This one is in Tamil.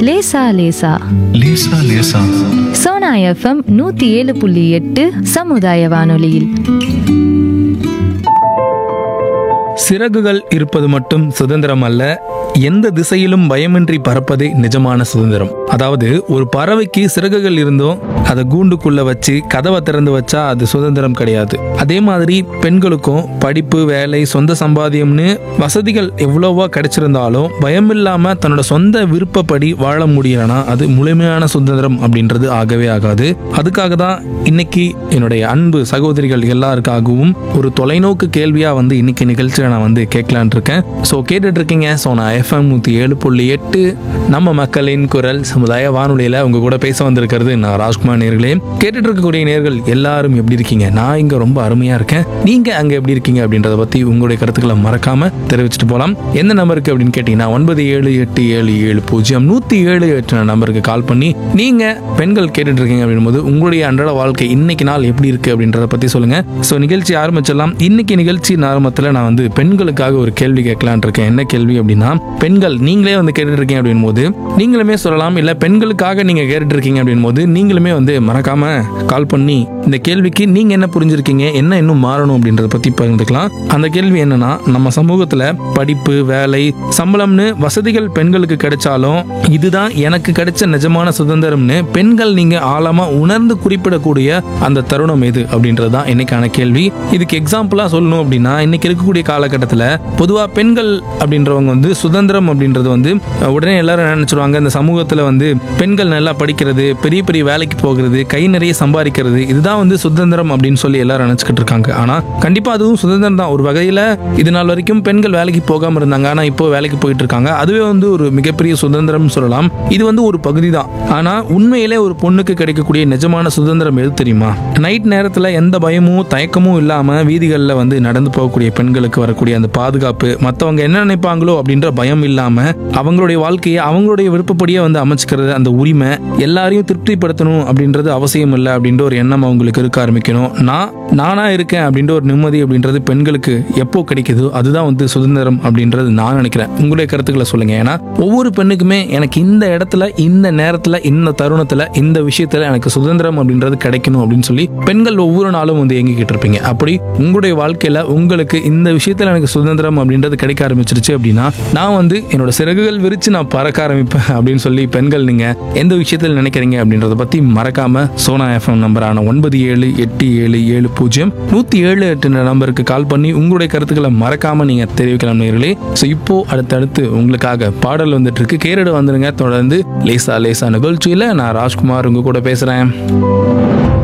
லேசா லேசா லேசா லேசா சோனா எஃப்எம் நூத்தி ஏழு புள்ளி எட்டு சமுதாய வானொலியில் சிறகுகள் இருப்பது மட்டும் சுதந்திரம் அல்ல எந்த திசையிலும் பயமின்றி பறப்பதே நிஜமான சுதந்திரம் அதாவது ஒரு பறவைக்கு சிறகுகள் இருந்தும் அதை கூண்டுக்குள்ள வச்சு கதவை திறந்து வச்சா அது சுதந்திரம் கிடையாது அதே மாதிரி பெண்களுக்கும் படிப்பு வேலை சொந்த சம்பாத்தியம்னு வசதிகள் எவ்வளவோ கிடைச்சிருந்தாலும் பயம் இல்லாம தன்னோட சொந்த விருப்பப்படி வாழ முடியலனா அது முழுமையான சுதந்திரம் அப்படின்றது ஆகவே ஆகாது அதுக்காக தான் இன்னைக்கு என்னுடைய அன்பு சகோதரிகள் எல்லாருக்காகவும் ஒரு தொலைநோக்கு கேள்வியா வந்து இன்னைக்கு நிகழ்ச்சியில நான் வந்து கேட்கலான் இருக்கேன் ஸோ கேட்டுட்டு இருக்கீங்க ஸோ நான் எஃப்எம் நூற்றி ஏழு புள்ளி எட்டு நம்ம மக்களின் குரல் சமுதாய வானொலியில் உங்க கூட பேச வந்திருக்கிறது நான் ராஜ்குமார் நேர்களே கேட்டுட்டு இருக்கக்கூடிய நேர்கள் எல்லாரும் எப்படி இருக்கீங்க நான் இங்க ரொம்ப அருமையா இருக்கேன் நீங்க அங்க எப்படி இருக்கீங்க அப்படின்றத பத்தி உங்களுடைய கருத்துக்களை மறக்காம தெரிவிச்சுட்டு போலாம் எந்த நம்பருக்கு அப்படின்னு கேட்டீங்கன்னா ஒன்பது ஏழு எட்டு ஏழு ஏழு பூஜ்ஜியம் நூத்தி ஏழு எட்டு நம்பருக்கு கால் பண்ணி நீங்க பெண்கள் கேட்டுட்டு இருக்கீங்க அப்படின்போது உங்களுடைய அன்றாட வாழ்க்கை இன்னைக்கு நாள் எப்படி இருக்கு அப்படின்றத பத்தி சொல்லுங்க ஸோ நிகழ்ச்சி ஆரம்பிச்சிடலாம் இன்னைக்கு நிகழ்ச்சி ஆரம்பத்தில் நான் வந்து பெண்களுக்காக ஒரு கேள்வி கேட்கலான் இருக்கேன் என்ன கேள்வி அப்படின்னா பெண்கள் நீங்களே வந்து கேட்டுட்டு இருக்கீங்க அப்படின் போது நீங்களுமே சொல்லலாம் இல்ல பெண்களுக்காக நீங்க கேட்டுட்டு இருக்கீங்க அப்படின் போது நீங்களுமே வந்து மறக்காம கால் பண்ணி இந்த கேள்விக்கு நீங்க என்ன புரிஞ்சிருக்கீங்க என்ன இன்னும் மாறணும் அப்படின்றத பத்தி பகிர்ந்துக்கலாம் அந்த கேள்வி என்னன்னா நம்ம சமூகத்துல படிப்பு வேலை சம்பளம்னு வசதிகள் பெண்களுக்கு கிடைச்சாலும் இதுதான் எனக்கு கிடைச்ச நிஜமான சுதந்திரம்னு பெண்கள் நீங்க ஆழமா உணர்ந்து குறிப்பிடக்கூடிய அந்த தருணம் எது அப்படின்றது தான் இன்னைக்கான கேள்வி இதுக்கு எக்ஸாம்பிளா சொல்லணும் அப்படின்னா இன்னைக்கு இருக்கக்கூடிய காலகட்டத்தில் பொதுவா பெண்கள் அப்படின்றவங்க வந்து சுதந்திரம் அப்படின்றது வந்து அஹ், உடனே எல்லாரும் என்ன நினைச்சிருவாங்க இந்த சமூகத்துல வந்து பெண்கள் நல்லா படிக்கிறது பெரிய பெரிய வேலைக்கு போகிறது கை நிறைய சம்பாதிக்கிறது இதுதான் வந்து சுதந்திரம் அப்படின்னு சொல்லி எல்லாரும் நினைச்சுக்கிட்டு இருக்காங்க ஆனா கண்டிப்பா அதுவும் சுதந்திரம் தான் ஒரு வகையில இது நாள் வரைக்கும் பெண்கள் வேலைக்கு போகாம இருந்தாங்க ஆனா இப்போ வேலைக்கு போயிட்டு இருக்காங்க அதுவே வந்து ஒரு மிகப்பெரிய சுதந்திரம் சொல்லலாம் இது வந்து ஒரு பகுதி தான் ஆனா உண்மையிலே ஒரு பொண்ணுக்கு கிடைக்கக்கூடிய நிஜமான சுதந்திரம் எது தெரியுமா நைட் நேரத்துல எந்த பயமும் தயக்கமும் இல்லாம வீதிகளில் வந்து நடந்து போகக்கூடிய பெண்களுக்கு வரக்கூடிய அந்த பாதுகாப்பு மற்றவங்க என்ன நினைப்பாங்களோ அப்படின்ற பயம் இல்லாம அவங்களுடைய வாழ்க்கையை அவங்களுடைய விருப்பப்படியே வந்து அமைச்சுக்கிறது அந்த உரிமை எல்லாரையும் திருப்திப்படுத்தணும் அப்படின்றது அவசியம் இல்லை அப்படின்ற ஒரு எண்ணம் அவங்களுக்கு இருக்க ஆரம்பிக்கணும் நான் நானா இருக்கேன் அப்படின்ற ஒரு நிம்மதி அப்படின்றது பெண்களுக்கு எப்போ கிடைக்குதோ அதுதான் வந்து சுதந்திரம் அப்படின்றது நான் நினைக்கிறேன் உங்களுடைய கருத்துக்களை சொல்லுங்க ஏன்னா ஒவ்வொரு பெண்ணுக்குமே எனக்கு இந்த இடத்துல இந்த நேரத்துல இந்த தருணத்துல இந்த விஷயத்துல எனக்கு சுதந்திரம் அப்படின்றது கிடைக்கணும் அப்படின்னு சொல்லி பெண்கள் ஒவ்வொரு நாளும் வந்து இயங்கிக்கிட்டு இருப்பீங்க அப்படி உங்களுடைய வாழ்க்கையில உங்களுக்கு இந்த விஷயத்துல எனக்கு சுதந்திரம் அப்படின்றது கிடைக்க ஆரம்பிச்சிருச்சு அப்படின்னா நான் வந்து என்னோட சிறகுகள் விரிச்சு நான் பறக்க ஆரம்பிப்பேன் அப்படின்னு சொல்லி பெண்கள் நீங்க எந்த விஷயத்தில் நினைக்கிறீங்க அப்படின்றத பத்தி மறக்காம சோனா எஃப்எம் நம்பரான ஒன்பது ஏழு எட்டு ஏழு ஏழு பூஜ்ஜியம் நூத்தி ஏழு எட்டு நம்பருக்கு கால் பண்ணி உங்களுடைய கருத்துக்களை மறக்காம நீங்க தெரிவிக்கலாம் நேர்களே ஸோ இப்போ அடுத்தடுத்து உங்களுக்காக பாடல் வந்துட்டு இருக்கு கேரடு வந்துருங்க தொடர்ந்து லேசா லேசா நிகழ்ச்சியில நான் ராஜ்குமார் உங்க கூட பேசுறேன்